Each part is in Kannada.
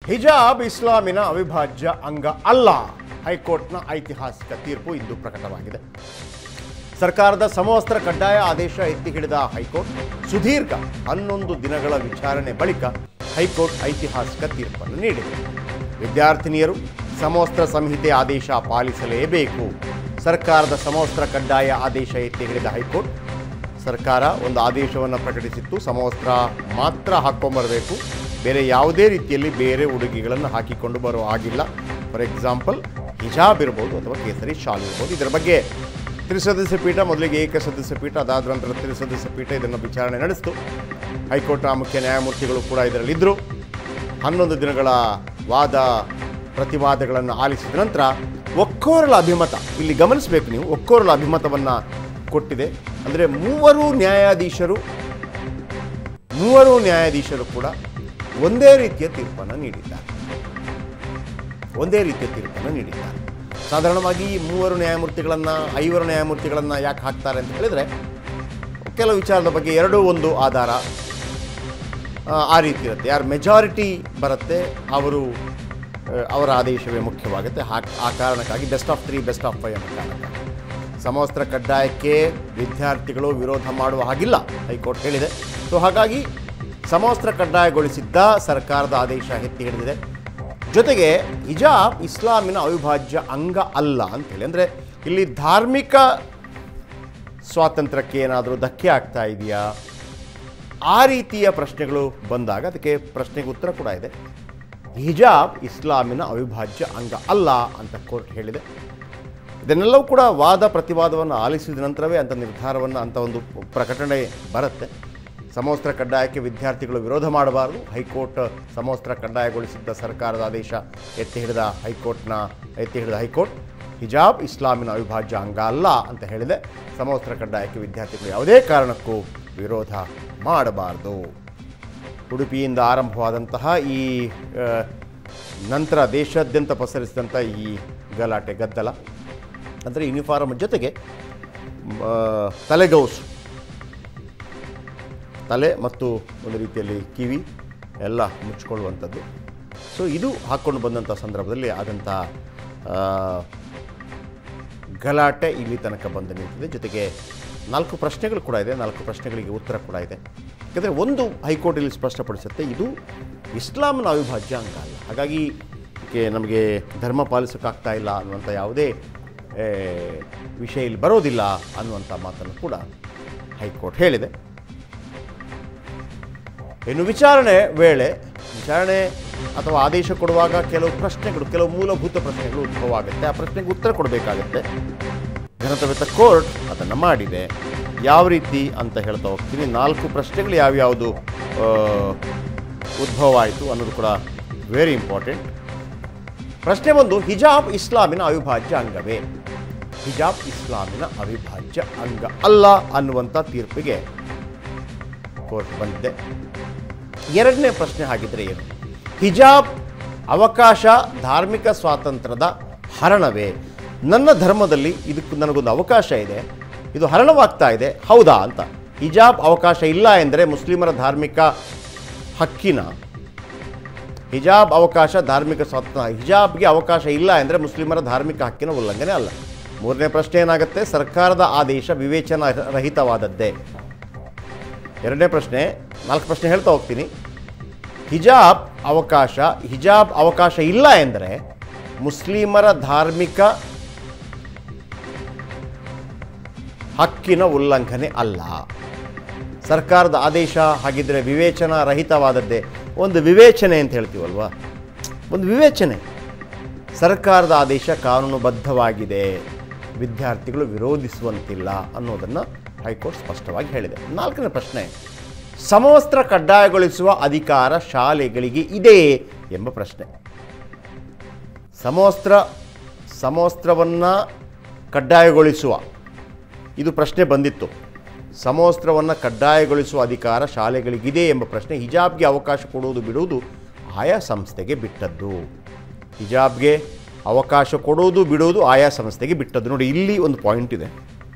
ಹಿಜಾಬ್ ಇಸ್ಲಾಮಿನ ಅವಿಭಾಜ್ಯ ಅಂಗ ಅಲ್ಲ ಹೈಕೋರ್ಟ್ನ ಐತಿಹಾಸಿಕ ತೀರ್ಪು ಇಂದು ಪ್ರಕಟವಾಗಿದೆ ಸರ್ಕಾರದ ಸಮವಸ್ತ್ರ ಕಡ್ಡಾಯ ಆದೇಶ ಎತ್ತಿ ಹಿಡಿದ ಹೈಕೋರ್ಟ್ ಸುದೀರ್ಘ ಹನ್ನೊಂದು ದಿನಗಳ ವಿಚಾರಣೆ ಬಳಿಕ ಹೈಕೋರ್ಟ್ ಐತಿಹಾಸಿಕ ತೀರ್ಪನ್ನು ನೀಡಿದೆ ವಿದ್ಯಾರ್ಥಿನಿಯರು ಸಮವಸ್ತ್ರ ಸಂಹಿತೆ ಆದೇಶ ಪಾಲಿಸಲೇಬೇಕು ಸರ್ಕಾರದ ಸಮವಸ್ತ್ರ ಕಡ್ಡಾಯ ಆದೇಶ ಎತ್ತಿ ಹಿಡಿದ ಹೈಕೋರ್ಟ್ ಸರ್ಕಾರ ಒಂದು ಆದೇಶವನ್ನು ಪ್ರಕಟಿಸಿತ್ತು ಸಮವಸ್ತ್ರ ಮಾತ್ರ ಹಾಕ್ಕೊಂಬರಬೇಕು ಬೇರೆ ಯಾವುದೇ ರೀತಿಯಲ್ಲಿ ಬೇರೆ ಉಡುಗೆಗಳನ್ನು ಹಾಕಿಕೊಂಡು ಬರೋ ಆಗಿಲ್ಲ ಫಾರ್ ಎಕ್ಸಾಂಪಲ್ ಹಿಜಾಬ್ ಇರ್ಬೋದು ಅಥವಾ ಕೇಸರಿ ಶಾಲ್ ಇರ್ಬೋದು ಇದರ ಬಗ್ಗೆ ತ್ರಿಸದಸ್ಯ ಪೀಠ ಮೊದಲಿಗೆ ಏಕಸದಸ್ಯ ಪೀಠ ಅದಾದ ನಂತರ ತ್ರಿಸದಸ್ಯ ಪೀಠ ಇದನ್ನು ವಿಚಾರಣೆ ನಡೆಸಿತು ಹೈಕೋರ್ಟ್ನ ಮುಖ್ಯ ನ್ಯಾಯಮೂರ್ತಿಗಳು ಕೂಡ ಇದರಲ್ಲಿದ್ದರು ಹನ್ನೊಂದು ದಿನಗಳ ವಾದ ಪ್ರತಿವಾದಗಳನ್ನು ಆಲಿಸಿದ ನಂತರ ಒಕ್ಕೋರಲ ಅಭಿಮತ ಇಲ್ಲಿ ಗಮನಿಸಬೇಕು ನೀವು ಒಕ್ಕೋರಲ ಅಭಿಮತವನ್ನು ಕೊಟ್ಟಿದೆ ಅಂದರೆ ಮೂವರು ನ್ಯಾಯಾಧೀಶರು ಮೂವರು ನ್ಯಾಯಾಧೀಶರು ಕೂಡ ಒಂದೇ ರೀತಿಯ ತೀರ್ಪನ್ನು ನೀಡಿದ್ದಾರೆ ಒಂದೇ ರೀತಿಯ ತೀರ್ಪನ್ನು ನೀಡಿದ್ದಾರೆ ಸಾಧಾರಣವಾಗಿ ಈ ಮೂವರು ನ್ಯಾಯಮೂರ್ತಿಗಳನ್ನು ಐವರು ನ್ಯಾಯಮೂರ್ತಿಗಳನ್ನು ಯಾಕೆ ಹಾಕ್ತಾರೆ ಅಂತ ಹೇಳಿದರೆ ಕೆಲವು ವಿಚಾರದ ಬಗ್ಗೆ ಎರಡೂ ಒಂದು ಆಧಾರ ಆ, ಆ ರೀತಿ ಇರುತ್ತೆ ಯಾರು ಮೆಜಾರಿಟಿ ಬರುತ್ತೆ ಅವರು ಆ, ಅವರ ಆದೇಶವೇ ಮುಖ್ಯವಾಗುತ್ತೆ ಹಾ ಆ ಕಾರಣಕ್ಕಾಗಿ best of three best of five ಅನ್ನೋ ಕಾರಣಕ್ಕಾಗಿ ಸಮವಸ್ತ್ರ ಕಡ್ಡಾಯಕ್ಕೆ ವಿದ್ಯಾರ್ಥಿಗಳು ವಿರೋಧ ಮಾಡುವ ಹಾಗಿಲ್ಲ ಹೈಕೋರ್ಟ್ ಹೇಳಿದೆ ಸೊ ಹಾಗಾಗಿ ಸಮವಸ್ತ್ರ ಕಡ್ಡಾಯಗೊಳಿಸಿದ್ದ ಸರ್ಕಾರದ ಆದೇಶ ಎತ್ತಿ ಹಿಡಿದಿದೆ ಜೊತೆಗೆ ಹಿಜಾಬ್ ಇಸ್ಲಾಮಿನ ಅವಿಭಾಜ್ಯ ಅಂಗ ಅಲ್ಲ ಅಂತೇಳಿ ಅಂದರೆ ಇಲ್ಲಿ ಧಾರ್ಮಿಕ ಸ್ವಾತಂತ್ರ್ಯಕ್ಕೆ ಏನಾದರೂ ಧಕ್ಕೆ ಆಗ್ತಾ ಇದೆಯಾ ಆ ರೀತಿಯ ಪ್ರಶ್ನೆಗಳು ಬಂದಾಗ ಅದಕ್ಕೆ ಪ್ರಶ್ನೆಗೆ ಉತ್ತರ ಕೂಡ ಇದೆ ಹಿಜಾಬ್ ಇಸ್ಲಾಮಿನ ಅವಿಭಾಜ್ಯ ಅಂಗ ಅಲ್ಲ ಅಂತ ಕೋರ್ಟ್ ಹೇಳಿದೆ ಇದನ್ನೆಲ್ಲವೂ ಕೂಡ ವಾದ ಪ್ರತಿವಾದವನ್ನು ಆಲಿಸಿದ ನಂತರವೇ ಅಂಥ ನಿರ್ಧಾರವನ್ನು ಅಂಥ ಒಂದು ಪ್ರಕಟಣೆ ಬರುತ್ತೆ ಸಮವಸ್ತ್ರ ಕಡ್ಡಾಯಕ್ಕೆ ವಿದ್ಯಾರ್ಥಿಗಳು ವಿರೋಧ ಮಾಡಬಾರದು ಹೈಕೋರ್ಟ್ ಸಮವಸ್ತ್ರ ಕಡ್ಡಾಯಗೊಳಿಸಿದ್ದ ಸರ್ಕಾರದ ಆದೇಶ ಎತ್ತಿ ಹಿಡಿದ ಹೈಕೋರ್ಟ್ನ ಎತ್ತಿ ಹಿಡಿದ ಹೈಕೋರ್ಟ್ ಹಿಜಾಬ್ ಇಸ್ಲಾಮಿನ ಅವಿಭಾಜ್ಯ ಅಂಗ ಅಲ್ಲ ಅಂತ ಹೇಳಿದೆ ಸಮವಸ್ತ್ರ ಕಡ್ಡಾಯಕ್ಕೆ ವಿದ್ಯಾರ್ಥಿಗಳು ಯಾವುದೇ ಕಾರಣಕ್ಕೂ ವಿರೋಧ ಮಾಡಬಾರದು ಉಡುಪಿಯಿಂದ ಆರಂಭವಾದಂತಹ ಈ ಆ, ನಂತರ ದೇಶಾದ್ಯಂತ ಪಸರಿಸಿದಂಥ ಈ ಗಲಾಟೆ ಗದ್ದಲ ಅಂದರೆ ಯೂನಿಫಾರ್ಮ್ ಜೊತೆಗೆ ಆ, ತಲೆಗೌಸು ತಲೆ ಮತ್ತು ಒಂದು ರೀತಿಯಲ್ಲಿ ಕಿವಿ ಎಲ್ಲ ಮುಚ್ಕೊಳ್ಳುವಂಥದ್ದು ಸೊ ಇದು ಹಾಕ್ಕೊಂಡು ಬಂದಂಥ ಸಂದರ್ಭದಲ್ಲಿ ಆದಂಥ ಆ, ಗಲಾಟೆ ಇಲ್ಲಿ ತನಕ ಬಂದು ನಿಂತಿದೆ ಜೊತೆಗೆ ನಾಲ್ಕು ಪ್ರಶ್ನೆಗಳು ಕೂಡ ಇದೆ ನಾಲ್ಕು ಪ್ರಶ್ನೆಗಳಿಗೆ ಉತ್ತರ ಕೂಡ ಇದೆ ಯಾಕಂದರೆ ಒಂದು ಹೈಕೋರ್ಟ್ ಇಲ್ಲಿ ಸ್ಪಷ್ಟಪಡಿಸುತ್ತೆ ಇದು ಇಸ್ಲಾಂನ ಅವಿಭಾಜ್ಯ ಅಂಗ ಅಲ್ಲ ಹಾಗಾಗಿ ಇದಕ್ಕೆ ನಮಗೆ ಧರ್ಮ ಪಾಲಿಸೋಕ್ಕಾಗ್ತಾ ಇಲ್ಲ ಅನ್ನುವಂಥ ಯಾವುದೇ ಏ, ವಿಷಯ ಇಲ್ಲಿ ಬರೋದಿಲ್ಲ ಅನ್ನುವಂಥ ಮಾತನ್ನು ಕೂಡ ಹೈಕೋರ್ಟ್ ಹೇಳಿದೆ ಇನ್ನು ವಿಚಾರಣೆ ವೇಳೆ ವಿಚಾರಣೆ ಅಥವಾ ಆದೇಶ ಕೊಡುವಾಗ ಕೆಲವು ಪ್ರಶ್ನೆಗಳು ಕೆಲವು ಮೂಲಭೂತ ಪ್ರಶ್ನೆಗಳು ಉದ್ಭವ ಆಗುತ್ತೆ ಆ ಪ್ರಶ್ನೆಗೆ ಉತ್ತರ ಕೊಡಬೇಕಾಗತ್ತೆ ಘನತವೆತ್ತ ಕೋರ್ಟ್ ಅದನ್ನು ಮಾಡಿದೆ ಯಾವ ರೀತಿ ಅಂತ ಹೇಳ್ತಾ ಹೋಗ್ತೀನಿ ನಾಲ್ಕು ಪ್ರಶ್ನೆಗಳು ಯಾವ್ಯಾವುದು ಆ, ಉದ್ಭವ ಆಯಿತು ಅನ್ನೋದು ಕೂಡ ವೆರಿ ಇಂಪಾರ್ಟೆಂಟ್ ಪ್ರಶ್ನೆ ಒಂದು ಹಿಜಾಬ್ ಇಸ್ಲಾಮಿನ ಅವಿಭಾಜ್ಯ ಅಂಗವೇ ಹಿಜಾಬ್ ಇಸ್ಲಾಮಿನ ಅವಿಭಾಜ್ಯ ಅಂಗ ಅಲ್ಲ ಅನ್ನುವಂಥ ತೀರ್ಪಿಗೆ ಕೋರ್ಟ್ ಬಂದಿದೆ ಎರಡನೇ ಪ್ರಶ್ನೆ ಹಾಗಿದ್ರೆ ಏನು ಹಿಜಾಬ್ ಅವಕಾಶ ಧಾರ್ಮಿಕ ಸ್ವಾತಂತ್ರ್ಯದ ಹರಣವೇ ನನ್ನ ಧರ್ಮದಲ್ಲಿ ಇದಕ್ಕೆ ನನಗೊಂದು ಅವಕಾಶ ಇದೆ ಇದು ಹರಣವಾಗ್ತಾ ಇದೆ ಹೌದಾ ಅಂತ ಹಿಜಾಬ್ ಅವಕಾಶ ಇಲ್ಲ ಎಂದರೆ ಮುಸ್ಲಿಮರ ಧಾರ್ಮಿಕ ಹಕ್ಕಿನ ಹಿಜಾಬ್ ಅವಕಾಶ ಧಾರ್ಮಿಕ ಸ್ವಾತಂತ್ರ್ಯ ಹಿಜಾಬ್ಗೆ ಅವಕಾಶ ಇಲ್ಲ ಎಂದರೆ ಮುಸ್ಲಿಮರ ಧಾರ್ಮಿಕ ಹಕ್ಕಿನ ಉಲ್ಲಂಘನೆ ಅಲ್ಲ ಮೂರನೇ ಪ್ರಶ್ನೆ ಏನಾಗುತ್ತೆ ಸರ್ಕಾರದ ಆದೇಶ ವಿವೇಚನಾ ರಹಿತವಾದದ್ದೇ ಎರಡನೇ ಪ್ರಶ್ನೆ ನಾಲ್ಕು ಪ್ರಶ್ನೆ ಹೇಳ್ತಾ ಹೋಗ್ತೀನಿ ಹಿಜಾಬ್ ಅವಕಾಶ ಹಿಜಾಬ್ ಅವಕಾಶ ಇಲ್ಲ ಎಂದರೆ ಮುಸ್ಲಿಮರ ಧಾರ್ಮಿಕ ಹಕ್ಕಿನ ಉಲ್ಲಂಘನೆ ಅಲ್ಲ ಸರ್ಕಾರದ ಆದೇಶ ಹಾಗಿದ್ರೆ ವಿವೇಚನಾ ರಹಿತವಾದದ್ದೇ ಒಂದು ವಿವೇಚನೆ ಅಂತ ಹೇಳ್ತೀವಲ್ವಾ ಒಂದು ವಿವೇಚನೆ ಸರ್ಕಾರದ ಆದೇಶ ಕಾನೂನುಬದ್ಧವಾಗಿದೆ ವಿದ್ಯಾರ್ಥಿಗಳು ವಿರೋಧಿಸುವಂತಿಲ್ಲ ಅನ್ನೋದನ್ನು ಹೈಕೋರ್ಟ್ ಸ್ಪಷ್ಟವಾಗಿ ಹೇಳಿದೆ ನಾಲ್ಕನೇ ಪ್ರಶ್ನೆ ಸಮವಸ್ತ್ರ ಕಡ್ಡಾಯಗೊಳಿಸುವ ಅಧಿಕಾರ ಶಾಲೆಗಳಿಗೆ ಇದೆಯೇ ಎಂಬ ಪ್ರಶ್ನೆ ಸಮವಸ್ತ್ರ ಸಮವಸ್ತ್ರವನ್ನು ಕಡ್ಡಾಯಗೊಳಿಸುವ ಇದು ಪ್ರಶ್ನೆ ಬಂದಿತ್ತು ಸಮವಸ್ತ್ರವನ್ನು ಕಡ್ಡಾಯಗೊಳಿಸುವ ಅಧಿಕಾರ ಶಾಲೆಗಳಿಗಿದೆ ಎಂಬ ಪ್ರಶ್ನೆ ಹಿಜಾಬ್ಗೆ ಅವಕಾಶ ಕೊಡುವುದು ಬಿಡುವುದು ಆಯಾ ಸಂಸ್ಥೆಗೆ ಬಿಟ್ಟದ್ದು ಹಿಜಾಬ್ಗೆ ಅವಕಾಶ ಕೊಡುವುದು ಬಿಡುವುದು ಆಯಾ ಸಂಸ್ಥೆಗೆ ಬಿಟ್ಟದ್ದು ನೋಡಿ ಇಲ್ಲಿ ಒಂದು ಪಾಯಿಂಟ್ ಇದೆ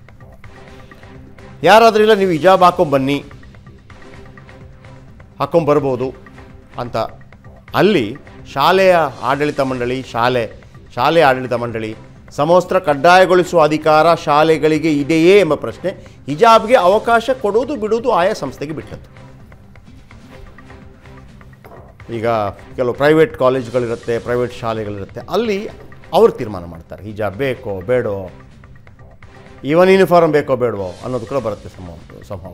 ಯಾರಾದರೂ ಇಲ್ಲ ನೀವು ಹಿಜಾಬ್ ಹಾಕೊಂಬನ್ನಿ ಹಾಕೊಂಬರ್ಬೋದು ಅಂತ ಅಲ್ಲಿ ಶಾಲೆಯ ಆಡಳಿತ ಮಂಡಳಿ ಶಾಲೆ ಶಾಲೆ ಆಡಳಿತ ಮಂಡಳಿ ಸಮವಸ್ತ್ರ ಕಡ್ಡಾಯಗೊಳಿಸುವ ಅಧಿಕಾರ ಶಾಲೆಗಳಿಗೆ ಇದೆಯೇ ಎಂಬ ಪ್ರಶ್ನೆ ಹಿಜಾಬ್ಗೆ ಅವಕಾಶ ಕೊಡುವುದು ಬಿಡುವುದು ಆಯಾ ಸಂಸ್ಥೆಗೆ ಬಿಟ್ಟದ್ದು ಈಗ ಕೆಲವು ಪ್ರೈವೇಟ್ ಕಾಲೇಜ್ಗಳಿರುತ್ತೆ ಪ್ರೈವೇಟ್ ಶಾಲೆಗಳಿರುತ್ತೆ ಅಲ್ಲಿ ಅವರು ತೀರ್ಮಾನ ಮಾಡ್ತಾರೆ ಹಿಜಾಬ್ ಬೇಕೋ ಬೇಡೋ ಈವನ್ ಯೂನಿಫಾರ್ಮ್ ಬೇಕೋ ಬೇಡವೋ ಅನ್ನೋದು ಕೂಡ ಬರುತ್ತೆ ಸಂಭವ ಸಂಭವ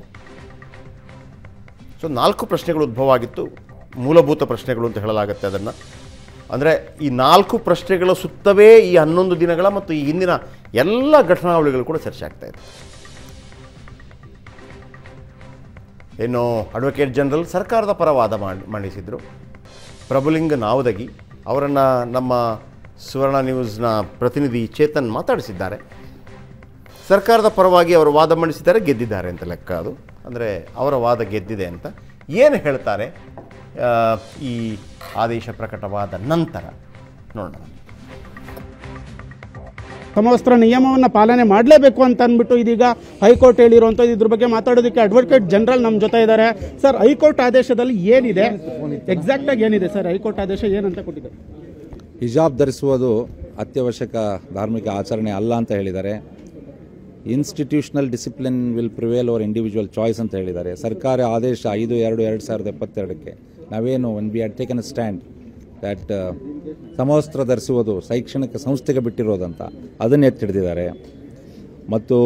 ಸೊ ನಾಲ್ಕು ಪ್ರಶ್ನೆಗಳು ಉದ್ಭವ ಆಗಿತ್ತು ಮೂಲಭೂತ ಪ್ರಶ್ನೆಗಳು ಅಂತ ಹೇಳಲಾಗುತ್ತೆ ಅದನ್ನು ಅಂದರೆ ಈ ನಾಲ್ಕು ಪ್ರಶ್ನೆಗಳ ಸುತ್ತವೇ ಈ ಹನ್ನೊಂದು ದಿನಗಳ ಮತ್ತು ಈ ಹಿಂದಿನ ಎಲ್ಲ ಘಟನಾವಳಿಗಳು ಕೂಡ ಚರ್ಚೆ ಆಗ್ತಾ ಇದೆ ಇನ್ನು ಅಡ್ವೊಕೇಟ್ ಜನರಲ್ ಸರ್ಕಾರದ ಪರ ವಾದ ಮಾಡಿ ಮಂಡಿಸಿದರು ಪ್ರಭುಲಿಂಗ ನಾವದಗಿ ಅವರನ್ನು ನಮ್ಮ ಸುವರ್ಣ ನ್ಯೂಸ್ನ ಪ್ರತಿನಿಧಿ ಚೇತನ್ ಮಾತಾಡಿಸಿದ್ದಾರೆ ಸರ್ಕಾರದ ಪರವಾಗಿ ಅವರು ವಾದ ಮಂಡಿಸಿದ್ದಾರೆ ಗೆದ್ದಿದ್ದಾರೆ ಅಂತ ಲೆಕ್ಕ ಅದು ಅಂದರೆ ಅವರ ವಾದ ಗೆದ್ದಿದೆ ಅಂತ ಏನು ಹೇಳ್ತಾರೆ ಆ, ಈ ಆದೇಶ ಪ್ರಕಟವಾದ ನಂತರ ನೋಡೋಣ ಸಮವಸ್ತ್ರ ನಿಯಮವನ್ನು ಪಾಲನೆ ಮಾಡಲೇಬೇಕು ಅಂತ ಅಂದ್ಬಿಟ್ಟು ಇದೀಗ ಹೈಕೋರ್ಟ್ ಹೇಳಿರುವಂಥದ್ದು ಇದ್ರ ಬಗ್ಗೆ ಮಾತಾಡೋದಕ್ಕೆ ಅಡ್ವೊಕೇಟ್ ಜನರಲ್ ನಮ್ಮ ಜೊತೆ ಇದ್ದಾರೆ ಸರ್ ಹೈಕೋರ್ಟ್ ಆದೇಶದಲ್ಲಿ ಏನಿದೆ ಎಕ್ಸಾಕ್ಟ್ ಆಗಿ ಏನಿದೆ ಸರ್ ಹೈಕೋರ್ಟ್ ಆದೇಶ ಏನಂತ ಕೊಟ್ಟಿದೆ ಹಿಜಾಬ್ ಧರಿಸುವುದು ಅತ್ಯವಶ್ಯಕ ಧಾರ್ಮಿಕ ಆಚರಣೆ ಅಲ್ಲ ಅಂತ ಹೇಳಿದ್ದಾರೆ institutional discipline will prevail over individual choice ಅಂತ ಹೇಳಿದ್ದಾರೆ ಸರ್ಕಾರ ಆದೇಶ ಐದು ಎರಡು ಎರಡು ಸಾವಿರದ ಎಪ್ಪತ್ತೆರಡಕ್ಕೆ ನಾವೇನು one be had taken a stand that ಸಮವಸ್ತ್ರ ಧರಿಸುವುದು ಶೈಕ್ಷಣಿಕ ಸಂಸ್ಥೆಗೆ ಬಿಟ್ಟಿರೋದಂತ ಅದನ್ನು ಎತ್ತಿ ಹಿಡಿದಿದ್ದಾರೆ ಮತ್ತು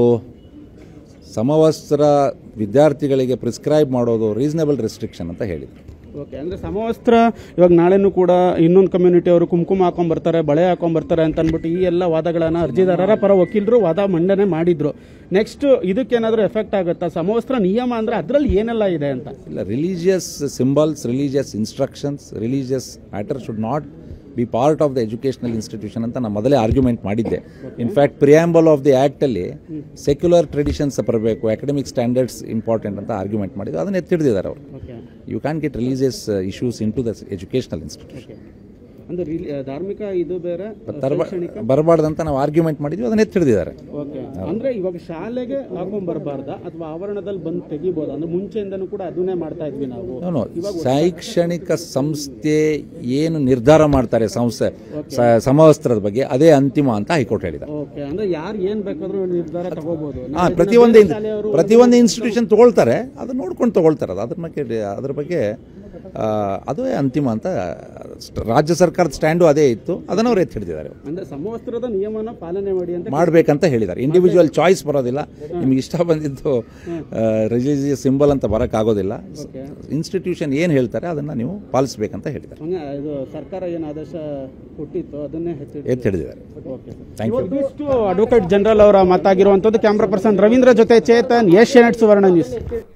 ಸಮವಸ್ತ್ರ ವಿದ್ಯಾರ್ಥಿಗಳಿಗೆ ಪ್ರಿಸ್ಕ್ರೈಬ್ ಮಾಡೋದು ರೀಸನಬಲ್ ರೆಸ್ಟ್ರಿಕ್ಷನ್ ಅಂತ ಹೇಳಿದರು ಓಕೆ ಅಂದ್ರೆ ಸಮವಸ್ತ್ರ ಇವಾಗ ನಾಳೆನೂ ಕೂಡ ಇನ್ನೊಂದು ಕಮ್ಯುನಿಟಿ ಅವರು ಕುಂಕುಮ ಹಾಕೊಂಡ್ ಬರ್ತಾರೆ ಬಳೆ ಹಾಕೊಂಡ್ ಬರ್ತಾರೆ ಅಂತ ಅಂದ್ಬಿಟ್ಟು ಈ ಎಲ್ಲ ವಾದಗಳನ್ನ ಅರ್ಜಿದಾರರ ಪರ ವಕೀಲರು ವಾದ ಮಂಡನೆ ಮಾಡಿದ್ರು ನೆಕ್ಸ್ಟ್ ಇದಕ್ಕೇನಾದ್ರೂ ಎಫೆಕ್ಟ್ ಆಗುತ್ತಾ ಸಮವಸ್ತ್ರ ನಿಯಮ ಅಂದ್ರೆ ಅದ್ರಲ್ಲಿ ಏನೆಲ್ಲ ಇದೆ ಅಂತ ಇಲ್ಲ religious symbols religious instructions religious matter should not be part of the educational institution ಅಂತ ನಾನು ಮೊದಲೇ ಆರ್ಗ್ಯುಮೆಂಟ್ ಮಾಡಿದ್ದೆ in fact preamble of the actually secular traditions ಬರಬೇಕು ಅಕಾಡೆಮಿಕ್ ಸ್ಟ್ಯಾಂಡರ್ಡ್ಸ್ ಇಂಪಾರ್ಟೆಂಟ್ ಅಂತ ಆರ್ಗ್ಯುಮೆಂಟ್ ಮಾಡಿದ್ದು ಅದನ್ನು ಎತ್ತಿಡಿದಿದ್ದಾರೆ ಅವರು okay you can get religious issues into the educational institution ಅಂದ್ರೆ ರಿಲಿ- ಧಾರ್ಮಿಕ ಇದು ಬೇರೆ ಬರಬಾರ್ದಂತ ನಾವು ಆರ್ಗ್ಯುಮೆಂಟ್ ಮಾಡಿದ್ವಿ ಅದನ್ನ ಎತ್ತಿಡಿದಿದ್ದಾರೆ ಓಕೆ ಅಂದ್ರೆ ಇವಾಗ ಶಾಲೆಗೆ ಹಾಕೊಂಡ್ ಬರಬಾರ್ದಾ ಅಥವಾ ಆವರಣದಲ್ಲಿ ಬಂದು ತೆಗಿಬೋದಾ ಅಂದ್ರೆ ಮುಂಚೆಯಿಂದನೂ ಕೂಡ ಅದನ್ನೇ ಮಾಡ್ತಾ ಇದ್ವಿ ನಾವು ನೋ ಶೈಕ್ಷಣಿಕ ಸಂಸ್ಥೆ ಏನು ನಿರ್ಧಾರ ಮಾಡ್ತಾರೆ ಸಂಸ್ಥೆ ಸ- ಸಮವಸ್ತ್ರದ ಬಗ್ಗೆ ಅದೇ ಅಂತಿಮ ಅಂತ ಹೈಕೋರ್ಟ್ ಹೇಳಿದೆ ಓಕೆ ಅಂದ್ರೆ ಯಾರು ಏನ್ ಬೇಕಾದ್ರೂ ನಿರ್ಧಾರ ತಗೋಬಹುದು ಹಾ ಪ್ರತಿಯೊಂದು ಪ್ರತಿಯೊಂದು ಇನ್ಸ್ಟಿಟ್ಯೂಷನ್ ತಗೊಳ್ತಾರೆ ಅದನ್ನ ನೋಡ್ಕೊಂಡು ತಗೊಳ್ತಾರೆ ಅದು ಅದ್ರ ಬಗ್ಗೆ ಅದ್ರ ಬಗ್ಗೆ ಆ, ಅದೇ ಅಂತಿಮ ಅಂತ ಸ್ಟ್- ರಾಜ್ಯ ಸರ್ಕಾರದ ಸ್ಟ್ಯಾಂಡು ಅದೇ ಇತ್ತು ಅದನ್ನು ಅವ್ರು ಎತ್ತಿ ಹಿಡಿದಿದ್ದಾರೆ ಅಂದ್ರೆ ಸಮವಸ್ತ್ರದ ನಿಯಮನ ಪಾಲನೆ ಮಾಡಿ ಅಂತ ಮಾಡಬೇಕಂತ ಹೇಳಿದ್ದಾರೆ ಇಂಡಿವಿಜುವಲ್ ಚಾಯ್ಸ್ ಬರೋದಿಲ್ಲ ನಿಮ್ಗೆ ಇಷ್ಟ ಬಂದಿದ್ದು ರಿಲಿಜಿಯಸ್ ಸಿಂಬಲ್ ಅಂತ ಬರೋಕ್ಕಾಗೋದಿಲ್ಲ ಇನ್ಸ್ಟಿಟ್ಯೂಷನ್ ಏನು ಹೇಳ್ತಾರೆ ಅದನ್ನು ನೀವು ಪಾಲಿಸ್ಬೇಕಂತ ಹೇಳಿದ್ದಾರೆ ಹಂಗೆ ಇದು ಸರ್ಕಾರ ಏನು ಆದೇಶ ಕೊಟ್ಟಿತ್ತು ಅದನ್ನೇ ಹೆಚ್ಚು ಎತ್ತಿ ಹಿಡಿದಿದ್ದಾರೆ ಥ್ಯಾಂಕ್ ಯು ಇವತ್ತಿಷ್ಟು ಅಡ್ವೊಕೇಟ್ ಜನರಲ್ ಅವರ ಮಾತಾಗಿರುವಂಥದ್ದು ಕ್ಯಾಮ್ರಾ ಪರ್ಸನ್ ರವೀಂದ್ರ ಜೊತೆ ಚೇತನ್ ಏಷ್ಯಾನೆಟ್ ಸುವರ್ಣ ನ್ಯೂಸ್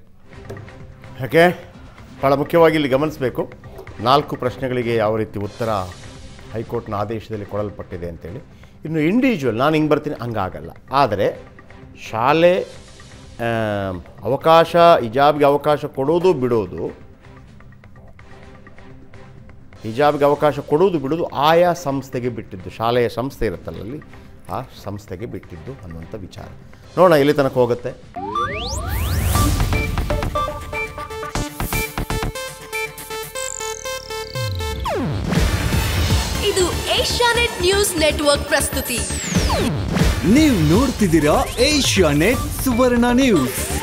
ಯಾಕೆ ಭಾಳ ಮುಖ್ಯವಾಗಿ ಇಲ್ಲಿ ಗಮನಿಸಬೇಕು ನಾಲ್ಕು ಪ್ರಶ್ನೆಗಳಿಗೆ ಯಾವ ರೀತಿ ಉತ್ತರ ಹೈಕೋರ್ಟ್ನ ಆದೇಶದಲ್ಲಿ ಕೊಡಲ್ಪಟ್ಟಿದೆ ಅಂತೇಳಿ ಇನ್ನು ಇಂಡಿವಿಜುವಲ್ ನಾನು ಹಿಂಗೆ ಬರ್ತೀನಿ ಹಂಗಾಗಲ್ಲ ಆದರೆ ಶಾಲೆ ಆ, ಅವಕಾಶ ಹಿಜಾಬ್ಗೆ ಅವಕಾಶ ಕೊಡೋದು ಬಿಡೋದು ಹಿಜಾಬ್ಗೆ ಅವಕಾಶ ಕೊಡುವುದು ಬಿಡುವುದು ಆಯಾ ಸಂಸ್ಥೆಗೆ ಬಿಟ್ಟಿದ್ದು ಶಾಲೆಯ ಸಂಸ್ಥೆ ಇರುತ್ತಲ್ಲ ಅಲ್ಲಿ ಆ ಸಂಸ್ಥೆಗೆ ಬಿಟ್ಟಿದ್ದು ಅನ್ನುವಂಥ ವಿಚಾರ ನೋಡೋಣ ಎಲ್ಲಿ ತನಕ ಹೋಗುತ್ತೆ ಇದು ಏಷ್ಯಾನೆಟ್ ನ್ಯೂಸ್ ನೆಟ್ವರ್ಕ್ ಪ್ರಸ್ತುತಿ ನೀವು ನೋಡ್ತಿದ್ದೀರಾ ಏಷ್ಯಾ ನೆಟ್ ಸುವರ್ಣ ನ್ಯೂಸ್